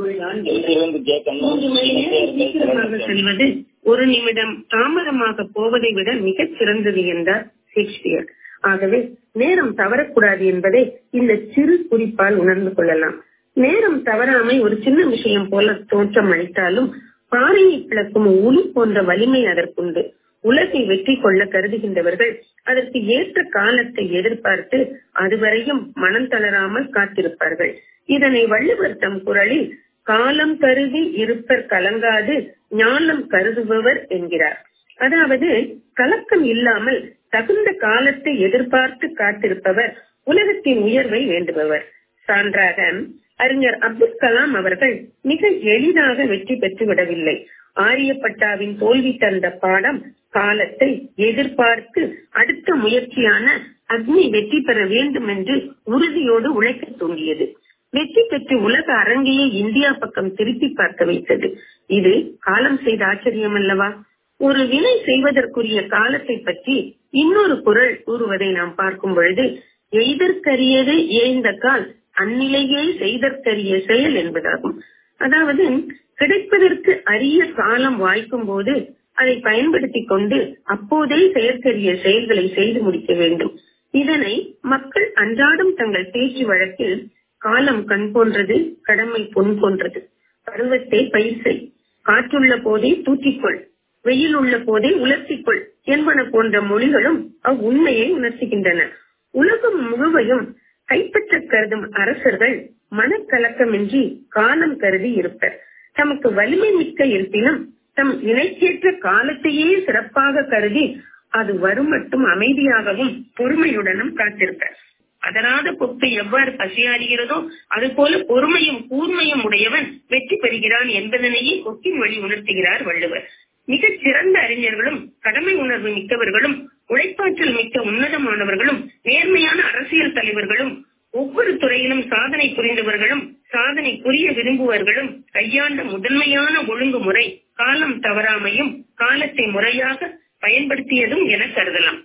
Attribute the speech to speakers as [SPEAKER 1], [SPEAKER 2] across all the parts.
[SPEAKER 1] நான்
[SPEAKER 2] எழுதிருந்து கேட்கணும்
[SPEAKER 1] மூன்று மணி நேரம் சீக்கிரமாக செல்வது ஒரு நிமிடம் தாமதமாக போவதை விட மிகச் சிறந்தது என்றார் ஷேக்ஸ்பியர் ஆகவே நேரம் தவறக்கூடாது என்பதை இந்த சிறு குறிப்பால் உணர்ந்து கொள்ளலாம் நேரம் தவறாமை ஒரு சின்ன விஷயம் போல தோற்றம் அளித்தாலும் பாறையை பிளக்கும் உளி போன்ற வலிமை அதற்குண்டு உலகை வெற்றி கொள்ள கருதுகின்றவர்கள் அதற்கு ஏற்ற காலத்தை எதிர்பார்த்து அதுவரையும் மனம் தளராமல் காத்திருப்பார்கள் இதனை வள்ளுவர் தம் குரலில் காலம் கருதி இருப்பர் கலங்காது ஞானம் கருதுபவர் என்கிறார் அதாவது கலக்கம் இல்லாமல் தகுந்த காலத்தை எதிர்பார்த்து காத்திருப்பவர் உலகத்தின் உயர்வை வேண்டுபவர் சான்றாக அறிஞர் அப்துல் கலாம் அவர்கள் மிக எளிதாக வெற்றி பெற்று விடவில்லை ஆரியப்பட்டாவின் தோல்வி தந்த பாடம் காலத்தை எதிர்பார்த்து அடுத்த முயற்சியான அக்னி வெற்றி பெற வேண்டும் என்று உறுதியோடு உழைக்க தூண்டியது வெற்றி பெற்று உலக அரங்கையே இந்தியா பக்கம் திருப்பி பார்க்க வைத்தது இது காலம் செய்த ஆச்சரியம் அல்லவா ஒரு வினை செய்வதற்குரிய காலத்தை பற்றி இன்னொரு குரல் கூறுவதை நாம் பார்க்கும் பொழுது எய்தற்கரியது ஏய்ந்த கால் அந்நிலையே செய்தற்கரிய செயல் என்பதாகும் அதாவது கிடைப்பதற்கு அரிய காலம் வாய்க்கும் போது அதை பயன்படுத்திக் கொண்டு அப்போதே செயற்கரிய செயல்களை செய்து முடிக்க வேண்டும் இதனை மக்கள் அன்றாடம் தங்கள் பேச்சு வழக்கில் காலம் கண் போன்றது கடமை பொன் போன்றது பருவத்தை பயிர் செய் காற்றுள்ள போதே தூக்கிக்கொள் வெயில் உள்ள போதே உலர்த்திக்கொள் என்பன போன்ற மொழிகளும் அவ்வுண்மையை உணர்த்துகின்றன உலகம் முழுவையும் கைப்பற்ற கருதும் அரசர்கள் மனக்கலக்கமின்றி காலம் கருதி இருப்பர் தமக்கு வலிமை மிக்க இருப்பினும் தம் இணைக்கேற்ற காலத்தையே சிறப்பாக கருதி அது வரும் மட்டும் அமைதியாகவும் பொறுமையுடனும் காத்திருப்பர் அதனாத பொத்து எவ்வாறு பசியாறுகிறதோ அது போல பொறுமையும் கூர்மையும் உடையவன் வெற்றி பெறுகிறான் என்பதனையே கொக்கின் வழி உணர்த்துகிறார் வள்ளுவர் மிகச் சிறந்த அறிஞர்களும் கடமை உணர்வு மிக்கவர்களும் உழைப்பாற்றல் மிக்க உன்னதமானவர்களும் நேர்மையான அரசியல் தலைவர்களும் ஒவ்வொரு துறையிலும் சாதனை புரிந்தவர்களும் சாதனை புரிய விரும்புவர்களும் கையாண்ட முதன்மையான ஒழுங்குமுறை காலம் தவறாமையும் காலத்தை முறையாக பயன்படுத்தியதும் என கருதலாம்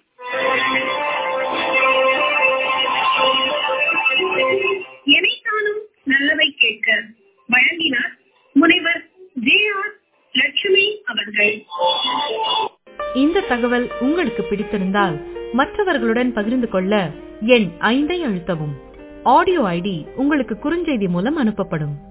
[SPEAKER 3] எனைத்தானும் நல்லவை கேட்க வழங்கினார் முனைவர் ஜே ஆர் லட்சுமி அவர்கள்
[SPEAKER 4] இந்த தகவல் உங்களுக்கு பிடித்திருந்தால் மற்றவர்களுடன் பகிர்ந்து கொள்ள எண் ஐந்தை அழுத்தவும் ஆடியோ ஐடி உங்களுக்கு குறுஞ்செய்தி மூலம் அனுப்பப்படும்